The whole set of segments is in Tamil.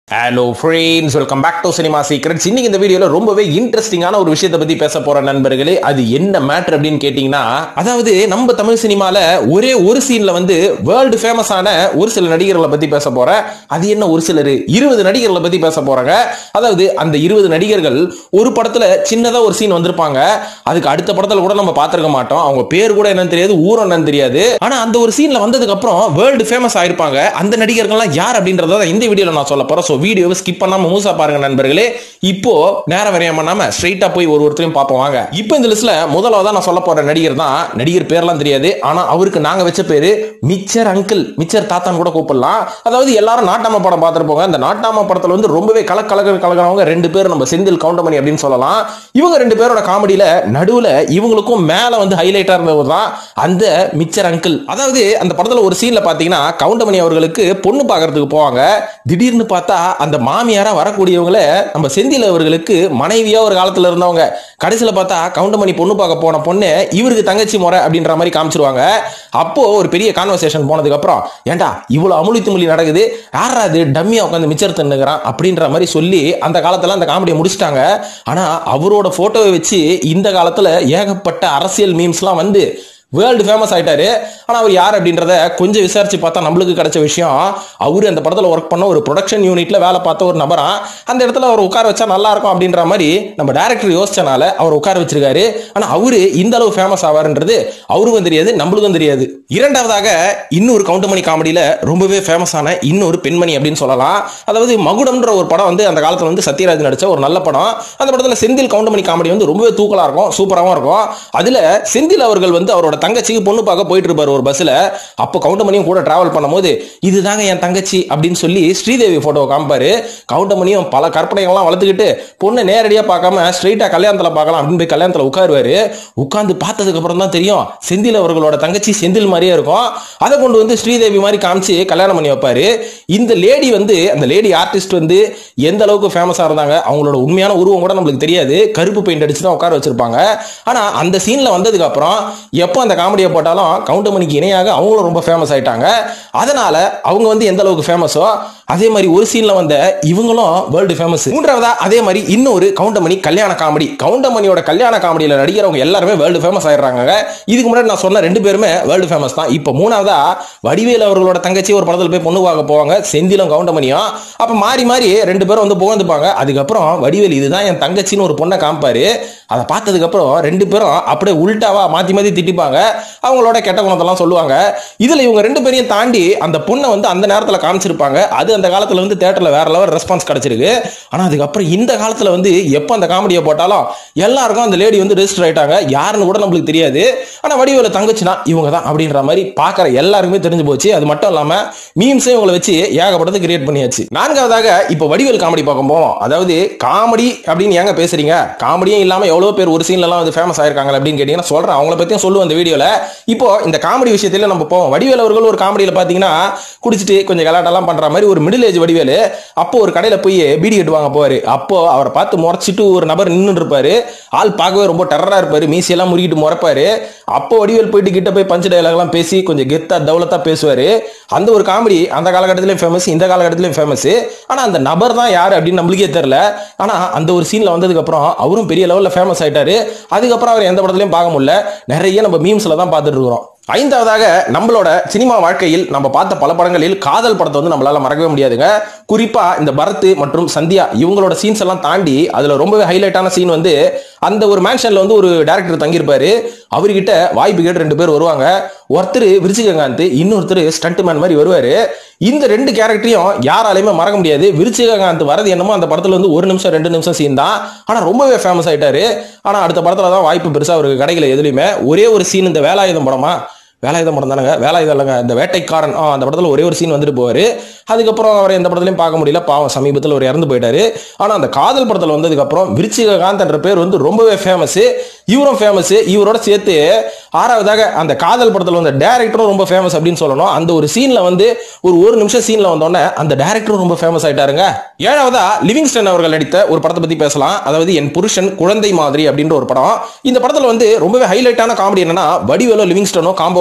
hello friends welcome back to cinema secrets இன்னைக்கு இந்த வீடியோல ரொம்பவே இன்ட்ரெஸ்டிங்கான ஒரு விஷயத்தை பத்தி பேச போற நண்பர்களே அது என்ன மேட்டர் அப்படின்னு கேட்டீங்கன்னா அதாவது நம்ம தமிழ் சினிமால ஒரே ஒரு சீன்ல வந்து வேர்ல்டு ஃபேமஸ் ஆன ஒரு சில நடிகர்களை பத்தி பேச போறேன் அது என்ன ஒரு சிலர் இருபது நடிகர்களை பத்தி பேச போறாங்க அதாவது அந்த இருபது நடிகர்கள் ஒரு படத்துல சின்னதா ஒரு சீன் வந்திருப்பாங்க அதுக்கு அடுத்த படத்துல கூட நம்ம பார்த்திருக்க மாட்டோம் அவங்க பேர் கூட என்னன்னு தெரியாது ஊரம் என்னன்னு தெரியாது ஆனா அந்த ஒரு சீன்ல வந்ததுக்கு அப்புறம் வேர்ல்டு ஃபேமஸ் ஆயிருப்பாங்க அந்த நடிகர்கள்லாம் யார் அப்படின்றத இந்த வீடியோல நான் சொல்ல போறேன் ஸோ வீடியோவை ஸ்கிப் பண்ணாம மூசா பாருங்க நண்பர்களே இப்போ நேரம் வரையாம பண்ணாம ஸ்ட்ரைட்டா போய் ஒரு ஒருத்தரையும் பார்ப்போம் வாங்க இப்போ இந்த லிஸ்ட்ல முதலாவதா நான் சொல்ல போற நடிகர் தான் நடிகர் பேர்லாம் தெரியாது ஆனா அவருக்கு நாங்க வச்ச பேரு மிச்சர் அங்கிள் மிச்சர் தாத்தான்னு கூட கூப்பிடலாம் அதாவது எல்லாரும் நாட்டாம படம் பார்த்துருப்போங்க அந்த நாட்டாம படத்துல வந்து ரொம்பவே கலக்கலக கலக்கிறவங்க ரெண்டு பேர் நம்ம செந்தில் கவுண்டமணி அப்படின்னு சொல்லலாம் இவங்க ரெண்டு பேரோட காமெடியில நடுவுல இவங்களுக்கும் மேல வந்து ஹைலைட்டா இருந்தவர் தான் அந்த மிச்சர் அங்கிள் அதாவது அந்த படத்துல ஒரு சீன்ல பாத்தீங்கன்னா கவுண்டமணி அவர்களுக்கு பொண்ணு பார்க்கறதுக்கு போவாங்க திடீர்னு பார்த்தா அந்த மாமியாரா வரக்கூடியவங்கள நம்ம செந்தில் அவர்களுக்கு மனைவியா ஒரு காலத்துல இருந்தவங்க கடைசியில பார்த்தா கவுண்டமணி பொண்ணு பார்க்க போன பொண்ணு இவருக்கு தங்கச்சி முறை அப்படின்ற மாதிரி காமிச்சிருவாங்க அப்போ ஒரு பெரிய கான்வர்சேஷன் போனதுக்கு அப்புறம் ஏன்டா இவ்வளவு அமுழித்து மொழி நடக்குது யாரா அது டம்மியா உட்காந்து மிச்சர் தின்னுக்கிறான் அப்படின்ற மாதிரி சொல்லி அந்த காலத்துல அந்த காமெடியை முடிச்சிட்டாங்க ஆனா அவரோட போட்டோவை வச்சு இந்த காலத்துல ஏகப்பட்ட அரசியல் மீம்ஸ்லாம் வந்து வேர்ல்டு ஃபேமஸ் ஆயிட்டாரு ஆனா அவர் யார் அப்படின்றத கொஞ்சம் விசாரிச்சு பார்த்தா நம்மளுக்கு கிடைச்ச விஷயம் அவரு அந்த படத்துல ஒர்க் பண்ண ஒரு ப்ரொடக்ஷன் யூனிட்ல வேலை பார்த்த ஒரு நபரா அந்த இடத்துல அவர் உட்கார வச்சா நல்லா இருக்கும் அப்படின்ற மாதிரி நம்ம டைரக்டர் யோசிச்சனால அவர் உட்கார வச்சிருக்காரு ஆனா அவரு இந்த அளவு ஃபேமஸ் ஆவாருன்றது அவருக்கும் தெரியாது நம்மளுக்கும் தெரியாது இரண்டாவதாக இன்னொரு கவுண்டமணி காமெடியில ரொம்பவே ஃபேமஸ் ஆன இன்னொரு பெண்மணி அப்படின்னு சொல்லலாம் அதாவது மகுடம்ன்ற ஒரு படம் வந்து அந்த காலத்துல வந்து சத்யராஜ் நடிச்ச ஒரு நல்ல படம் அந்த படத்துல செந்தில் கவுண்டமணி காமெடி வந்து ரொம்பவே தூக்கலா இருக்கும் சூப்பராகவும் இருக்கும் அதுல செந்தில் அவர்கள் வந்து அவரோட தங்கச்சிக்கு பொண்ணு பார்க்க போயிட்டு இருப்பாரு ஒரு பஸ்ல அப்போ கவுண்டமணியும் கூட டிராவல் பண்ணும்போது இதுதாங்க என் தங்கச்சி அப்படின்னு சொல்லி ஸ்ரீதேவி போட்டோவை காமிப்பாரு கவுண்டமணியும் பல கற்பனைகள்லாம் வளர்த்துக்கிட்டு பொண்ணை நேரடியா பார்க்காம ஸ்ட்ரைட்டா கல்யாணத்துல பார்க்கலாம் அப்படின்னு போய் கல்யாணத்துல உட்காருவாரு உட்கார்ந்து பார்த்ததுக்கு அப்புறம் தான் தெரியும் செந்தில் அவர்களோட தங்கச்சி செந்தில் மாதிரியே இருக்கும் அதை கொண்டு வந்து ஸ்ரீதேவி மாதிரி காமிச்சு கல்யாணம் பண்ணி வைப்பாரு இந்த லேடி வந்து அந்த லேடி ஆர்டிஸ்ட் வந்து எந்த அளவுக்கு ஃபேமஸா இருந்தாங்க அவங்களோட உண்மையான உருவம் கூட நம்மளுக்கு தெரியாது கருப்பு பெயிண்ட் அடிச்சு தான் உட்கார வச்சிருப்பாங்க ஆனா அந்த சீன்ல வந்ததுக்கு அப்புறம் எப்போ அந்த காமெடியை போட்டாலும் கவுண்டமணிக்கு இணையாக அவங்களும் ரொம்ப ஃபேமஸ் ஆயிட்டாங்க அதனால அவங்க வந்து எந்த அளவுக்கு ஃபேமஸோ அதே மாதிரி ஒரு சீன்ல வந்த இவங்களும் வேர்ல்டு ஃபேமஸ் மூன்றாவதா அதே மாதிரி இன்னொரு கவுண்டமணி கல்யாண காமெடி கவுண்டமணியோட கல்யாண காமெடியில நடிக்கிறவங்க எல்லாருமே வேர்ல்டு ஃபேமஸ் ஆயிடுறாங்க இதுக்கு முன்னாடி நான் சொன்ன ரெண்டு பேருமே வேர்ல்டு ஃபேமஸ் தான் இப்போ மூணாவதா வடிவேல் அவர்களோட தங்கச்சி ஒரு படத்துல போய் பொண்ணு பார்க்க போவாங்க செந்திலும் கவுண்டமணியும் அப்ப மாறி மாறி ரெண்டு பேரும் வந்து புகழ்ந்துப்பாங்க அதுக்கப்புறம் வடிவேல் இதுதான் என் தங்கச்சின்னு ஒரு பொண்ணை காமிப்பாரு அதை பார்த்ததுக்கு அப்புறம் ரெண்டு பேரும் அப்படியே உல்டாவா மாத்தி மாத்தி திட்டிப்பாங்க அவங்களோட கெட்ட குணத்தெல்லாம் சொல்லுவாங்க இதுல இவங்க ரெண்டு பேரையும் தாண்டி அந்த பொண்ணை வந்து அந்த நேரத்துல காமிச்சிருப்பாங்க அது அந்த காலத்துல வந்து தேட்டர்ல வேற லெவல் ரெஸ்பான்ஸ் கிடைச்சிருக்கு ஆனா அதுக்கப்புறம் இந்த காலத்துல வந்து எப்போ அந்த காமெடியை போட்டாலும் எல்லாருக்கும் அந்த லேடி வந்து ரெஜிஸ்டர் ஆயிட்டாங்க யாருன்னு கூட நம்மளுக்கு தெரியாது ஆனா வடிவேல தங்கச்சினா இவங்க தான் அப்படின்ற மாதிரி பாக்குற எல்லாருக்குமே தெரிஞ்சு போச்சு அது மட்டும் இல்லாம மீம்ஸே இவங்களை வச்சு ஏகப்பட்டது கிரியேட் பண்ணியாச்சு நான்காவதாக இப்போ வடிவேல் காமெடி பார்க்க போவோம் அதாவது காமெடி அப்படின்னு ஏங்க பேசுறீங்க காமெடியும் இல்லாம எவ்வளவு பேர் ஒரு சீன்ல எல்லாம் வந்து ஃபேமஸ் ஆயிருக்காங்க அப்படின்னு கேட்டீங்கன்னா சொல்றேன் அவங்கள பத்தியும் சொல்லுவோம் இந்த வீடியோல இப்போ இந்த காமெடி விஷயத்துல நம்ம போவோம் வடிவேல் அவர்கள் ஒரு காமெடியில பாத்தீங்கன்னா குடிச்சிட்டு கொஞ்சம் கலாட்டெல்லாம் பண்ற மாதிரி ஒரு மிடில் ஏஜ் வடிவேலு அப்போ ஒரு கடையில போய் பீடி கட்டுவாங்க போவாரு அப்போ அவரை பார்த்து முறைச்சிட்டு ஒரு நபர் நின்று இருப்பாரு ஆள் பார்க்கவே ரொம்ப டெரரா இருப்பாரு மீசியெல்லாம் முறுக்கிட்டு முறைப்பாரு அப்போ வடிவேல் போயிட்டு கிட்ட போய் பஞ்சு டயலாக் எல்லாம் பேசி கொஞ்சம் கெத்தா தௌலத்தா பேசுவாரு அந்த ஒரு காமெடி அந்த காலகட்டத்திலயும் ஃபேமஸ் இந்த காலகட்டத்திலயும் ஃபேமஸ் ஆனா அந்த நபர் தான் யாரு அப்படின்னு நம்மளுக்கே தெரியல ஆனா அந்த ஒரு சீன்ல வந்ததுக்கு அப்புறம் அவரும் பெரிய லெவல்ல ஃபேமஸ் ஆயிட்டாரு அதுக்கப்புறம் அவர் எந்த படத்துலயும் பார்க்க முடியல நிறைய நம்ம மீம்ஸ்ல தான் பார்த்துட்டு இருக்கிறோம் ஐந்தாவதாக நம்மளோட சினிமா வாழ்க்கையில் நம்ம பார்த்த பல படங்களில் காதல் படத்தை வந்து நம்மளால மறக்கவே முடியாதுங்க குறிப்பா இந்த பரத் மற்றும் சந்தியா இவங்களோட சீன்ஸ் எல்லாம் தாண்டி அதுல ரொம்பவே ஹைலைட்டான சீன் வந்து அந்த ஒரு மேன்ஷன்ல வந்து ஒரு டேரக்டர் தங்கியிருப்பாரு அவர்கிட்ட வாய்ப்பு கேட்டு ரெண்டு பேர் வருவாங்க ஒருத்தர் விருச்சிககாந்த் இன்னொருத்தர் ஸ்டண்ட் மேன் மாதிரி வருவாரு இந்த ரெண்டு கேரக்டரையும் யாராலையுமே மறக்க முடியாது விருச்சிககாந்த் வரது என்னமோ அந்த படத்துல வந்து ஒரு நிமிஷம் ரெண்டு நிமிஷம் சீன் தான் ஆனா ரொம்பவே ஃபேமஸ் ஆயிட்டாரு ஆனா அடுத்த படத்துல தான் வாய்ப்பு பெருசா அவருக்கு கிடைக்கல எதுலையுமே ஒரே ஒரு சீன் இந்த வேலாயுதம் படமா வேலாயுதம் படம் தானங்க வேலாயுதம் இல்லைங்க இந்த வேட்டைக்காரன் ஆ, அந்த படத்துல ஒரே ஒரு சீன் வந்துட்டு போவாரு அதுக்கப்புறம் அவரை எந்த படத்துலையும் பார்க்க முடியல பாவம் சமீபத்தில் அவர் இறந்து போயிட்டாரு ஆனா அந்த காதல் படத்துல வந்ததுக்கு அப்புறம் விருச்சிககாந்த் என்ற பேர் வந்து ரொம்பவே ஃபேமஸ் இவரும் ஃபேமஸ் இவரோட சேர்த்து ஆறாவதாக அந்த காதல் படத்துல வந்த டேரக்டரும் ரொம்ப ஃபேமஸ் அப்படின்னு சொல்லணும் அந்த ஒரு சீன்ல வந்து ஒரு ஒரு நிமிஷம் சீன்ல வந்தோடனே அந்த டேரக்டரும் ரொம்ப ஃபேமஸ் ஆயிட்டாருங்க ஏழாவதா லிவிங்ஸ்டன் அவர்கள் நடித்த ஒரு படத்தை பத்தி பேசலாம் அதாவது என் புருஷன் குழந்தை மாதிரி அப்படின்ற ஒரு படம் இந்த படத்துல வந்து ரொம்பவே ஹைலைட்டான காமெடி என்னன்னா வடிவேலோ லிவிங்ஸ்டனோ காம்போ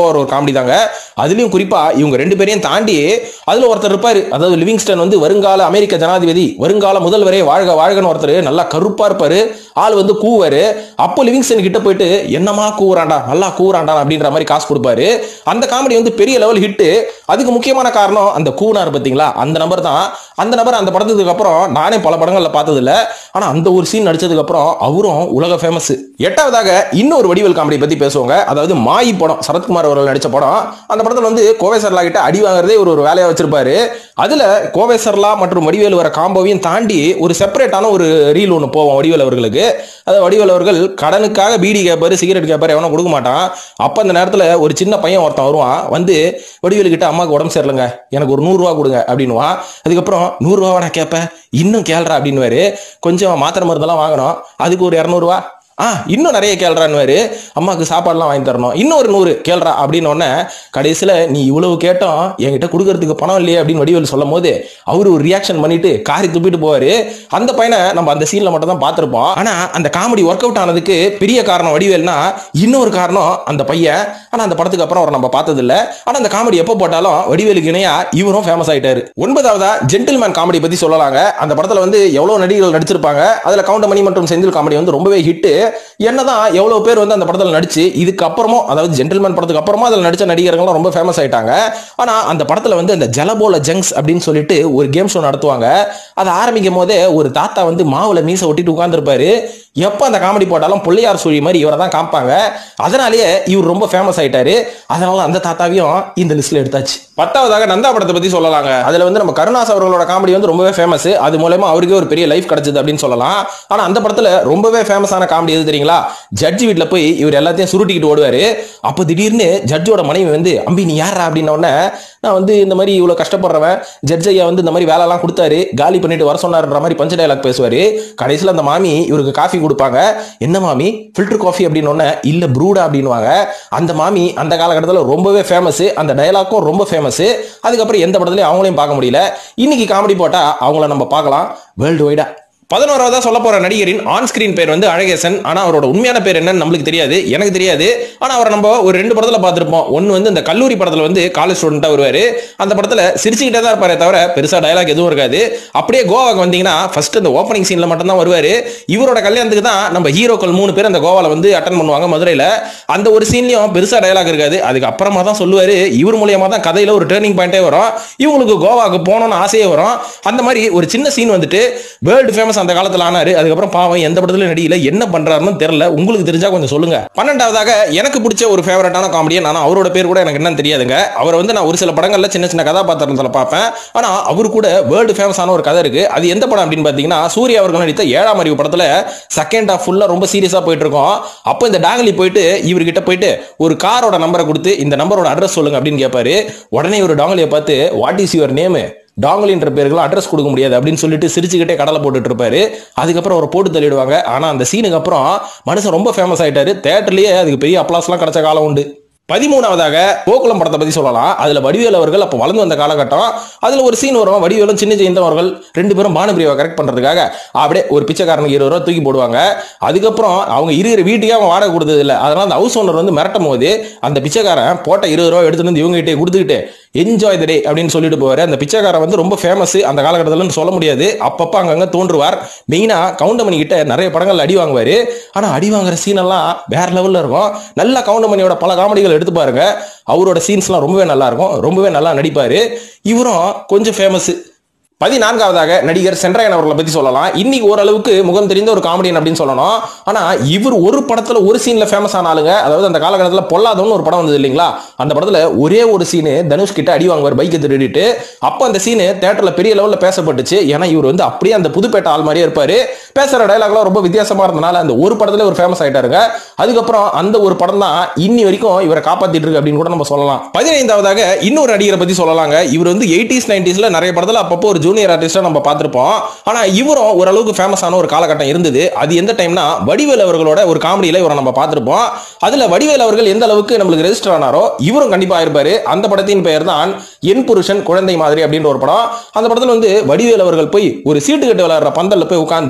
போவார் ஒரு காமெடி தாங்க அதுலயும் குறிப்பா இவங்க ரெண்டு பேரையும் தாண்டி அதுல ஒருத்தர் இருப்பாரு அதாவது லிவிங்ஸ்டன் வந்து வருங்கால அமெரிக்க ஜனாதிபதி வருங்கால முதல்வரே வாழ்க வாழ்கன்னு ஒருத்தர் நல்லா கருப்பா இருப்பாரு ஆள் வந்து கூவாரு அப்போ லிவிங்ஸ்டன் கிட்ட போயிட்டு என்னமா கூவுறாண்டா நல்லா கூவுறாண்டா அப்படின்ற மாதிரி காசு கொடுப்பாரு அந்த காமெடி வந்து பெரிய லெவல் ஹிட் அதுக்கு முக்கியமான காரணம் அந்த கூனார் பாத்தீங்களா அந்த நபர் தான் அந்த நபர் அந்த படத்துக்கு அப்புறம் நானே பல படங்கள்ல பார்த்தது இல்ல ஆனா அந்த ஒரு சீன் நடிச்சதுக்கு அப்புறம் அவரும் உலக ஃபேமஸ் எட்டாவதாக இன்னொரு வடிவேல் காமெடி பத்தி பேசுவாங்க அதாவது மாயி படம் சரத்குமார் அவர்கள் நடிச்ச படம் அந்த படத்துல வந்து கோவை சர்லா கிட்ட அடி வாங்குறதே ஒரு ஒரு வேலையா வச்சிருப்பாரு அதுல கோவை சர்லா மற்றும் வடிவேல் வர காம்போவையும் தாண்டி ஒரு செப்பரேட்டான ஒரு ரீல் ஒன்று போவோம் வடிவேல் அவர்களுக்கு அது வடிவேல் அவர்கள் கடனுக்காக பீடி கேட்பாரு சிகரெட் கேட்பாரு எவனும் கொடுக்க மாட்டான் அப்ப அந்த நேரத்துல ஒரு சின்ன பையன் ஒருத்தன் வருவான் வந்து வடிவேலு கிட்ட அம்மாவுக்கு உடம்பு சரியில்லைங்க எனக்கு ஒரு நூறு ரூபா கொடுங்க அப்படின்னுவான் அதுக்கப்புறம் நூறு ரூபா நான் கேட்பேன் இன்னும் கேள்றா அப்படின்னுவாரு கொஞ்சம் மாத்திரை மருந்தெல்லாம் வாங்கணும் அதுக்கு ஒரு இரநூறுவா ஆ இன்னும் நிறைய கேள்றான்னு அம்மாவுக்கு சாப்பாடுலாம் வாங்கி தரணும் இன்னும் ஒரு நூறு கேள்றா அப்படின்னு உடனே கடைசியில் நீ இவ்வளவு கேட்டோம் என்கிட்ட கொடுக்கறதுக்கு பணம் இல்லையே அப்படின்னு வடிவேல் சொல்லும் போது அவரு ஒரு ரியாக்ஷன் பண்ணிட்டு காரி துப்பிட்டு போவாரு அந்த பையனை நம்ம அந்த சீன்ல மட்டும் தான் பார்த்திருப்போம் ஆனா அந்த காமெடி ஒர்க் அவுட் ஆனதுக்கு பெரிய காரணம் வடிவேல்னா இன்னொரு காரணம் அந்த பையன் ஆனா அந்த படத்துக்கு அப்புறம் அவரை நம்ம பார்த்தது இல்ல ஆனா அந்த காமெடி எப்போ போட்டாலும் வடிவேலுக்கு இணையா இவரும் ஃபேமஸ் ஆயிட்டாரு ஒன்பதாவதா ஜென்டில்மேன் காமெடி பத்தி சொல்லலாங்க அந்த படத்துல வந்து எவ்வளவு நடிகர்கள் நடிச்சிருப்பாங்க அதுல கவுண்டமணி மற்றும் செந்தில் காமெடி வந்து ரொம்பவே ஹிட் என்னதான் எவ்வளவு பேர் வந்து அந்த படத்துல நடிச்சு இதுக்கு அப்புறமும் அதாவது ஜென்டில்மேன் படத்துக்கு அப்புறமா அதுல நடிச்ச நடிகர்கள்லாம் ரொம்ப ஃபேமஸ் ஆயிட்டாங்க ஆனா அந்த படத்துல வந்து அந்த ஜலபோல ஜங்ஸ் அப்படின்னு சொல்லிட்டு ஒரு கேம் ஷோ நடத்துவாங்க அதை ஆரம்பிக்கும் போதே ஒரு தாத்தா வந்து மாவுல மீசை ஒட்டிட்டு உட்கார்ந்துருப்பாரு எப்போ அந்த காமெடி போட்டாலும் பிள்ளையார் சுழி மாதிரி இவரை தான் காமிப்பாங்க அதனாலேயே இவர் ரொம்ப ஃபேமஸ் ஆயிட்டாரு அதனால அந்த தாத்தாவையும் இந்த லிஸ்ட்ல எடுத்தாச்சு பத்தாவதாக நந்தா படத்தை பத்தி சொல்லலாங்க அதுல வந்து நம்ம கருணாஸ் அவர்களோட காமெடி வந்து ரொம்பவே ஃபேமஸ் அது மூலமா அவருக்கே ஒரு பெரிய லைஃப் கிடைச்சது அப்படின்னு சொல்லலாம் ஆனா அந்த படத்துல ரொம்பவே ஃபேமஸான காமெடி எது தெரியுங்களா ஜட்ஜி வீட்ல போய் இவர் எல்லாத்தையும் சுருட்டிக்கிட்டு ஓடுவாரு அப்போ திடீர்னு ஜட்ஜோட மனைவி வந்து அம்பி நீ யாரா அப்படின்ன உடனே நான் வந்து இந்த மாதிரி இவ்வளவு கஷ்டப்படுறவன் ஜட்ஜ் ஐயா வந்து இந்த மாதிரி வேலைலாம் கொடுத்தாரு காலி பண்ணிட்டு வர சொன்னாருன்ற மாதிரி பஞ்ச டைலாக் பேசுவாரு கடைசியில் அந்த மாமி இவருக்கு காஃபி கொடுப்பாங்க என்ன மாமி ஃபில்டர் காஃபி அப்படின்னு ஒன்று இல்ல ப்ரூடா அப்படின்னுவாங்க அந்த மாமி அந்த காலகட்டத்தில் ரொம்பவே ஃபேமஸ் அந்த டயலாக்கும் ரொம்ப ஃபேமஸ் அதுக்கப்புறம் எந்த படத்துலையும் அவங்களையும் பார்க்க முடியல இன்னைக்கு காமெடி போட்டா அவங்கள நம்ம பார்க்கலாம் வேர்ல்டு வைடா பதினோராவதா சொல்ல போற நடிகரின் ஆன் ஸ்கிரீன் பேர் வந்து அழகேசன் ஆனா அவரோட உண்மையான பேர் என்னன்னு நம்மளுக்கு தெரியாது எனக்கு தெரியாது ஆனா அவரை நம்ம ஒரு ரெண்டு படத்துல பார்த்திருப்போம் ஒன்னு வந்து இந்த கல்லூரி படத்துல வந்து காலேஜ் ஸ்டூடெண்டா வருவாரு அந்த படத்துல சிரிச்சுக்கிட்டே தான் இருப்பாரே தவிர பெருசா டயலாக் எதுவும் இருக்காது அப்படியே கோவாக்கு வந்தீங்கன்னா ஃபர்ஸ்ட் அந்த ஓப்பனிங் சீன்ல மட்டும் தான் வருவாரு இவரோட கல்யாணத்துக்கு தான் நம்ம ஹீரோக்கள் மூணு பேர் அந்த கோவால வந்து அட்டன் பண்ணுவாங்க மதுரையில அந்த ஒரு சீன்லயும் பெருசா டயலாக் இருக்காது அதுக்கு அப்புறமா தான் சொல்லுவாரு இவர் மூலியமா தான் கதையில ஒரு டேர்னிங் பாயிண்டே வரும் இவங்களுக்கு கோவாக்கு போகணும்னு ஆசையே வரும் அந்த மாதிரி ஒரு சின்ன சீன் வந்துட்டு வேர்ல்டு ஃபேமஸ் அந்த காலத்துல ஆனாரு அதுக்கப்புறம் பாவம் எந்த படத்துல நடிகல என்ன பண்றாருன்னு தெரியல உங்களுக்கு தெரிஞ்சா கொஞ்சம் சொல்லுங்க பன்னெண்டாவதாக எனக்கு பிடிச்ச ஒரு ஃபேவரட்டான காமெடியன் ஆனா அவரோட பேர் கூட எனக்கு என்னன்னு தெரியாதுங்க அவரை வந்து நான் ஒரு சில படங்கள்ல சின்ன சின்ன கதாபாத்திரத்துல பார்ப்பேன் ஆனா அவரு கூட வேர்ல்டு ஃபேமஸான ஒரு கதை இருக்கு அது எந்த படம் அப்படின்னு பாத்தீங்கன்னா சூர்யா அவர்கள் நடித்த ஏழாம் அறிவு படத்துல செகண்ட் ஹாஃப் ஃபுல்லா ரொம்ப சீரியஸா போயிட்டு இருக்கோம் அப்போ இந்த டாங்கலி போயிட்டு இவர்கிட்ட போயிட்டு ஒரு காரோட நம்பரை கொடுத்து இந்த நம்பரோட அட்ரஸ் சொல்லுங்க அப்படின்னு கேட்பாரு உடனே ஒரு டாங்கலியை பார்த்து வாட் இஸ் யுவர் நேம் டாங்கலின்ற பேருக்குலாம் அட்ரஸ் கொடுக்க முடியாது அப்படின்னு சொல்லிட்டு சிரிச்சுக்கிட்டே கடலை போட்டுட்டு இருப்பாரு அதுக்கப்புறம் அவரை போட்டு தள்ளிடுவாங்க ஆனா அந்த சீனுக்கு அப்புறம் மனுஷன் ரொம்ப ஃபேமஸ் ஆயிட்டாரு தேட்டர்லயே அதுக்கு பெரிய அப்ளாஸ்லாம் கிடைச்ச காலம் உண்டு பதிமூணாவதாக கோகுலம் படத்தை பத்தி சொல்லலாம் அதுல வடிவேல் அவர்கள் அப்போ வளர்ந்து வந்த காலகட்டம் அதுல ஒரு சீன் வரும் வடிவேலும் சின்ன ஜெயந்தம் அவர்கள் ரெண்டு பேரும் பானுபிரியாவை கரெக்ட் பண்றதுக்காக அப்படியே ஒரு பிச்சைக்காரனுக்கு இருபது ரூபா தூக்கி போடுவாங்க அதுக்கப்புறம் அவங்க இருக்கிற வீட்டுக்கே அவங்க வாடகை கொடுத்தது இல்லை அதனால அந்த ஹவுஸ் ஓனர் வந்து மிரட்டும் போது அந்த பிச்சைக்காரன் போட்ட இருபது ரூபா எடுத்துட்டு வந்து இவங்க கிட்டே கொடுத்துக்கிட்டு என்ஜாய் த டே அப்படின்னு சொல்லிட்டு போவாரு அந்த பிச்சைக்காரன் வந்து ரொம்ப ஃபேமஸ் அந்த காலகட்டத்தில் சொல்ல முடியாது அப்பப்போ அங்கங்க தோன்றுவார் மெயினா கவுண்டமணி கிட்ட நிறைய படங்கள் அடி வாங்குவாரு ஆனா அடி வாங்குற சீன் எல்லாம் வேற லெவல்ல இருக்கும் நல்ல கவுண்டமணியோட பல காமெடிகள் எடுத்து பாருங்க அவரோட சீன்ஸ்லாம் ரொம்பவே நல்லா இருக்கும் ரொம்பவே நல்லா நடிப்பாரு இவரும் கொஞ்சம் ஃபேமஸ் பதினான்காவதாக நடிகர் சென்ட்ராயன் அவர்களை பத்தி சொல்லலாம் இன்னைக்கு ஓரளவுக்கு முகம் தெரிந்த ஒரு காமெடியன் அப்படின்னு சொல்லணும் ஆனா இவர் ஒரு படத்துல ஒரு சீன்ல ஃபேமஸ் ஆன ஆளுங்க அதாவது அந்த காலகட்டத்தில் பொல்லாதவன்னு ஒரு படம் வந்தது இல்லைங்களா அந்த படத்துல ஒரே ஒரு சீனு தனுஷ் கிட்ட அடி வாங்குவார் பைக்கை திருடிட்டு அப்போ அந்த சீனு தேட்டர்ல பெரிய லெவல்ல பேசப்பட்டுச்சு ஏன்னா இவர் வந்து அப்படியே அந்த புதுப்பேட்டை ஆள் மாதிரியே இருப்பாரு பேசுற டயலாக்லாம் ரொம்ப வித்தியாசமா இருந்தனால அந்த ஒரு படத்துல ஒரு ஃபேமஸ் ஆயிட்டாருங்க அதுக்கப்புறம் அந்த ஒரு படம் தான் இன்னி வரைக்கும் இவரை காப்பாத்திட்டு இருக்கு அப்படின்னு கூட நம்ம சொல்லலாம் பதினைந்தாவதாக இன்னொரு நடிகரை பத்தி சொல்லலாங்க இவர் வந்து எயிட்டிஸ் நைன்டிஸ்ல நிறைய படத்துல அப்பப்போ ஒரு ஜூனியர் ஆர்டிஸ்டா நம்ம பார்த்திருப்போம் ஆனா இவரும் ஓரளவுக்கு ஃபேமஸான ஒரு காலகட்டம் இருந்தது அது எந்த டைம்னா வடிவேல் அவர்களோட ஒரு காமெடியில இவரை நம்ம பார்த்திருப்போம் அதுல வடிவேல் அவர்கள் எந்த அளவுக்கு நம்மளுக்கு ரெஜிஸ்டர் ஆனாரோ இவரும் கண்டிப்பா இருப்பாரு அந்த படத்தின் பெயர் தான் என் புருஷன் குழந்தை மாதிரி அப்படின்ற ஒரு படம் அந்த படத்துல வந்து வடிவேல் அவர்கள் போய் ஒரு சீட்டு கட்டு விளையாடுற பந்தல்ல போய் உட்காந்து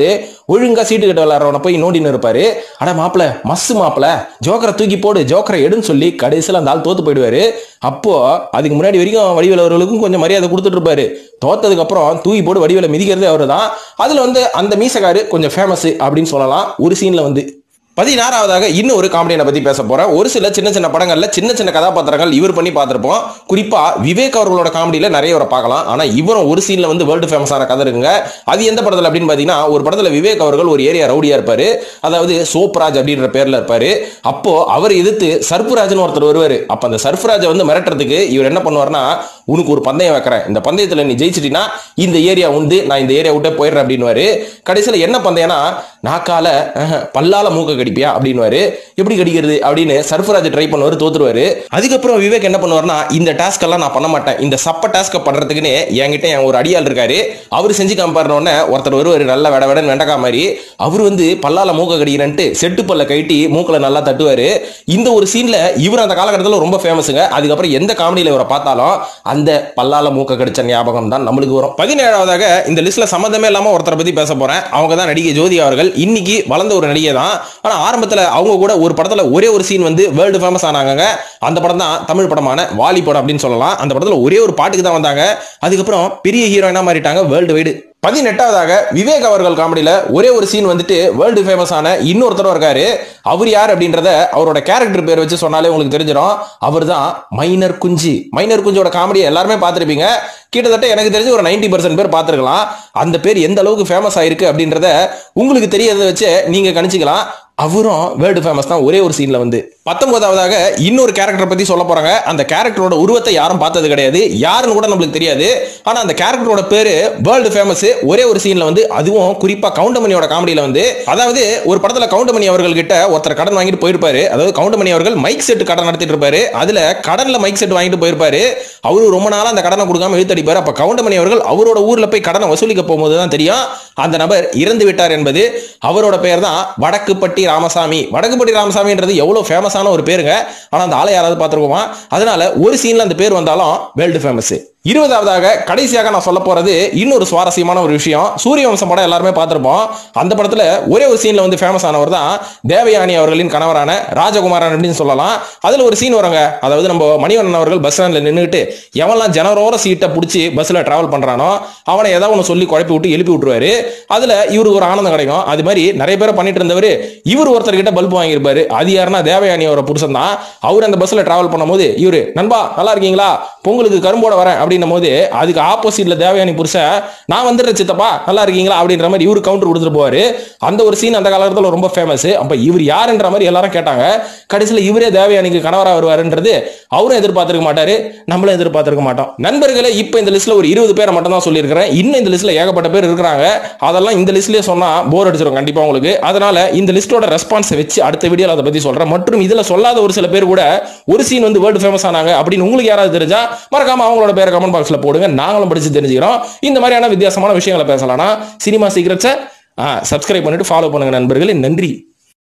ஒழுங்கா சீட்டு கட்ட விளையாடுறவன போய் நோண்டின்னு இருப்பாரு அட மாப்பிள மஸ்ஸு மாப்பிள ஜோக்கரை தூக்கி போடு ஜோக்கரை எடுன்னு சொல்லி கடைசியில் அந்த ஆள் தோத்து போயிடுவாரு அப்போ அதுக்கு முன்னாடி வரைக்கும் வடிவேல் அவர்களுக்கும் கொஞ்சம் மரியாதை கொடுத்துட்டு இருப்பாரு தோத்ததுக்கு அப்புறம் தூக்கி போட்டு வடிவேல மிதிக்கிறதே அவரு தான் அதுல வந்து அந்த மீசக்காரு கொஞ்சம் ஃபேமஸ் அப்படின்னு சொல்லலாம் ஒரு சீன்ல வந்து பதினாறாவதாக இன்னும் ஒரு காமெடியனை பத்தி பேச போறேன் ஒரு சில சின்ன சின்ன படங்கள்ல சின்ன சின்ன கதாபாத்திரங்கள் இவர் பண்ணி பார்த்திருப்போம் குறிப்பா விவேக் அவர்களோட காமெடியில நிறைய வரை பார்க்கலாம் ஆனா இவரும் ஒரு சீன்ல வந்து வேர்ல்டு ஃபேமஸான கதை இருக்குங்க அது எந்த படத்துல அப்படின்னு பாத்தீங்கன்னா ஒரு படத்துல விவேக் அவர்கள் ஒரு ஏரியா ரவுடியா இருப்பாரு அதாவது சோப்ராஜ் அப்படின்ற பேர்ல இருப்பாரு அப்போ அவர் எதிர்த்து சர்ஃபராஜ்னு ஒருத்தர் வருவாரு அப்ப அந்த சர்ஃபராஜை வந்து மிரட்டுறதுக்கு இவர் என்ன பண்ணுவார்னா உனக்கு ஒரு பந்தயம் வைக்கிறேன் இந்த பந்தயத்துல நீ ஜெயிச்சிட்டினா இந்த ஏரியா உண்டு நான் இந்த ஏரியா விட்டே போயிடுறேன் அப்படின்னுவாரு கடைசியில் என்ன பந்தயம்னா நாக்கால அஹ், பல்லால மூக்க கடிப்பியா அப்படின்னுவாரு எப்படி கடிக்கிறது அப்படின்னு சர்ஃபராஜ் ட்ரை பண்ணுவாரு தோத்துருவாரு அதுக்கப்புறம் விவேக் என்ன பண்ணுவார்னா இந்த டாஸ்க் எல்லாம் நான் பண்ண மாட்டேன் இந்த சப்ப டாஸ்க பண்றதுக்குன்னு என்கிட்ட என் ஒரு அடியாள் இருக்காரு அவர் செஞ்சு காமிப்பாருன உடனே ஒருத்தர் வருவாரு நல்லா வெட வெடன்னு வெண்டக்கா மாதிரி அவர் வந்து பல்லால மூக்க கடிக்கிறேன்ட்டு செட்டு பல்ல கட்டி மூக்குல நல்லா தட்டுவாரு இந்த ஒரு சீன்ல இவர் அந்த காலகட்டத்தில் ரொம்ப ஃபேமஸுங்க அதுக்கப்புறம் எந்த காமெடியில இவரை பார்த்தாலும் அந்த பல்லால மூக்க கடிச்ச ஞாபகம் தான் நம்மளுக்கு வரும் பதினேழாவதாக இந்த லிஸ்ட்ல சம்மந்தமே இல்லாம ஒருத்தரை பத்தி பேச போறேன் அவங்க தான் நடிகை ஜோதி அவர்கள் இன்னைக்கு வளர்ந்த ஒரு நடிகை தான் ஆனா ஆரம்பத்துல அவங்க கூட ஒரு படத்துல ஒரே ஒரு சீன் வந்து வேர்ல்டு ஃபேமஸ் ஆனாங்க அந்த படம் தான் தமிழ் படமான வாலி படம் அப்படின்னு சொல்லலாம் அந்த படத்துல ஒரே ஒரு பாட்டுக்கு தான் வந்தாங்க அதுக்கப்புறம் பெரிய ஹீரோயினா மாறிட்டாங்க வேர்ல்டு வைடு பதினெட்டாவதாக விவேக் அவர்கள் காமெடியில ஒரே ஒரு சீன் வந்துட்டு வேர்ல்டு ஃபேமஸ் ஆன இன்னொருத்தரும் இருக்காரு அவர் யார் அப்படின்றத அவரோட கேரக்டர் பேர் வச்சு சொன்னாலே உங்களுக்கு தெரிஞ்சிடும் அவர் தான் மைனர் குஞ்சு மைனர் குஞ்சோட காமெடியை எல்லாருமே பார்த்திருப்பீங்க கிட்டத்தட்ட எனக்கு தெரிஞ்சு ஒரு 90% பர்சன்ட் பேர் பார்த்துருக்கலாம் அந்த பேர் எந்த அளவுக்கு ஃபேமஸ் ஆயிருக்கு அப்படின்றத உங்களுக்கு தெரியறத வச்சு நீங்க கணிச்சுக்கலாம் அவரும் வேர்ல்டு ஃபேமஸ் தான் ஒரே ஒரு சீன்ல வந்து பத்தொன்பதாவதாக இன்னொரு கேரக்டர் பத்தி சொல்ல போறாங்க அந்த கேரக்டரோட உருவத்தை யாரும் பார்த்தது கிடையாது யாருன்னு கூட நம்மளுக்கு தெரியாது ஆனா அந்த கேரக்டரோட பேரு வேர்ல்டு ஃபேமஸ் ஒரே ஒரு சீன்ல வந்து அதுவும் குறிப்பா கவுண்டமணியோட காமெடியில வந்து அதாவது ஒரு படத்துல கவுண்டமணி அவர்கள் கிட்ட ஒருத்தர் கடன் வாங்கிட்டு போயிருப்பாரு அதாவது கவுண்டமணி அவர்கள் மைக் செட் கடன் நடத்திட்டு இருப்பாரு அதுல கடன்ல மைக் செட் வாங்கிட்டு போயிருப்பாரு அவரு ரொம்ப நாளா அந்த கடனை கொடுக்காம இழுத்தடிப்பாரு அப்ப கவுண்டமணி அவர்கள் அவரோட ஊர்ல போய் கடனை வசூலிக்க போகும்போது தான் தெரியும் அந்த நபர் இறந்து விட்டார் என்பது அவரோட பெயர் தான் வடக்குப்பட்டி ராமசாமி வடக்குப்பட்டி ராமசாமின்றது எவ்வளவு ஃபேமஸான ஒரு பேருங்க ஆனா அந்த ஆளை யாராவது பார்த்துருக்கோமா அதனால ஒரு சீன்ல அந்த பேர் வந்தாலும் வேர்ல்டு ஃபேமஸ் இருபதாவதாக கடைசியாக நான் சொல்ல போறது இன்னொரு சுவாரஸ்யமான ஒரு விஷயம் சூரியவம்சம் படம் எல்லாருமே பார்த்திருப்போம் அந்த படத்துல ஒரே ஒரு சீன்ல வந்து ஃபேமஸ் ஆனவர் தான் தேவயானி அவர்களின் கணவரான ராஜகுமாரன் அப்படின்னு சொல்லலாம் அதுல ஒரு சீன் வருங்க அதாவது நம்ம மணிவண்ணன் அவர்கள் பஸ் ஸ்டாண்ட்ல நின்றுட்டு எவன்லாம் ஜனரோர சீட்டை பிடிச்சி பஸ்ல டிராவல் பண்றானோ அவனை ஏதாவது ஒன்று சொல்லி குழப்பி விட்டு எழுப்பி விட்டுருவாரு அதுல இவருக்கு ஒரு ஆனந்தம் கிடைக்கும் அது மாதிரி நிறைய பேரை பண்ணிட்டு இருந்தவர் இவர் ஒருத்தர் கிட்ட பல்ப் வாங்கியிருப்பாரு அது யாருன்னா தேவயானி அவரோட புருஷன் தான் அவர் அந்த பஸ்ல டிராவல் பண்ணும்போது இவரு நண்பா நல்லா இருக்கீங்களா பொங்கலுக்கு கரும்போட வரேன் அப்படின்னும் போது அதுக்கு ஆப்போசிட்ல தேவயானி புருஷன் நான் வந்துடுறேன் சித்தப்பா நல்லா இருக்கீங்களா அப்படின்ற மாதிரி இவரு கவுண்டர் கொடுத்துட்டு போவாரு அந்த ஒரு சீன் அந்த காலகட்டத்தில் ரொம்ப ஃபேமஸ் அப்ப இவர் யாருன்ற மாதிரி எல்லாரும் கேட்டாங்க கடைசியில் இவரே தேவயானிக்கு கணவரா வருவாருன்றது அவரும் எதிர்பார்த்திருக்க மாட்டாரு நம்மளும் எதிர்பார்த்திருக்க மாட்டோம் நண்பர்களே இப்போ இந்த லிஸ்ட்ல ஒரு இருபது பேரை மட்டும் தான் சொல்லியிருக்கிறேன் இன்னும் இந்த லிஸ்ட்ல ஏகப்பட்ட பேர் இருக்கிறாங்க அதெல்லாம் இந்த லிஸ்ட்லயே சொன்னா போர் அடிச்சிடும் கண்டிப்பா உங்களுக்கு அதனால இந்த லிஸ்டோட ரெஸ்பான்ஸை வச்சு அடுத்த வீடியோல அதை பத்தி சொல்றேன் மற்றும் இதுல சொல்லாத ஒரு சில பேர் கூட ஒரு சீன் வந்து வேர்ல்டு ஃபேமஸ் ஆனாங்க அப்படின்னு உங்களுக்கு யாராவது தெரிஞ்சா மறக்காம அவங்களோட பேரை கமெண்ட் பாக்ஸ்ல போடுங்க நாங்களும் படிச்சு தெரிஞ்சுக்கிறோம் இந்த மாதிரியான வித்தியாசமான விஷயங்களை பேசலாம்னா சினிமா சீக்கிரட்ஸை சப்ஸ்கிரைப் பண்ணிட்டு ஃபாலோ பண்ணுங்க நண்பர்களே நன்றி